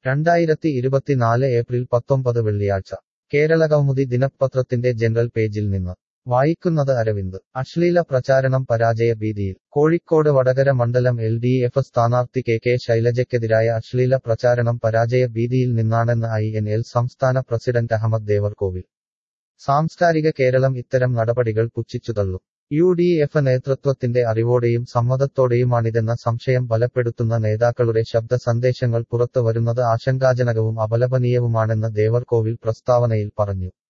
രണ്ടായിരത്തി ഇരുപത്തിനാല് ഏപ്രിൽ പത്തൊമ്പത് വെള്ളിയാഴ്ച കേരളകൗമുദി ദിനപത്രത്തിന്റെ ജനറൽ പേജിൽ നിന്ന് വായിക്കുന്നത് അരവിന്ദ് അശ്ലീല പ്രചാരണം പരാജയ ഭീതിയിൽ കോഴിക്കോട് വടകര മണ്ഡലം എൽ ഡി എഫ് സ്ഥാനാർത്ഥി കെ കെ ശൈലജയ്ക്കെതിരായ അശ്ലീല പ്രചാരണം പരാജയ ഭീതിയിൽ നിന്നാണെന്ന് ഐ എൻ എൽ സംസ്ഥാന പ്രസിഡന്റ് അഹമ്മദ് ദേവർകോവിൽ സാംസ്കാരിക കേരളം ഇത്തരം നടപടികൾ പുച്ഛിച്ചുതള്ളും യു ഡി എഫ് നേതൃത്വത്തിന്റെ അറിവോടെയും സമ്മതത്തോടെയുമാണിതെന്ന സംശയം ബലപ്പെടുത്തുന്ന നേതാക്കളുടെ ശബ്ദ സന്ദേശങ്ങൾ പുറത്തു വരുന്നത് ആശങ്കാജനകവും അപലപനീയവുമാണെന്ന് ദേവർകോവിൽ പ്രസ്താവനയിൽ പറഞ്ഞു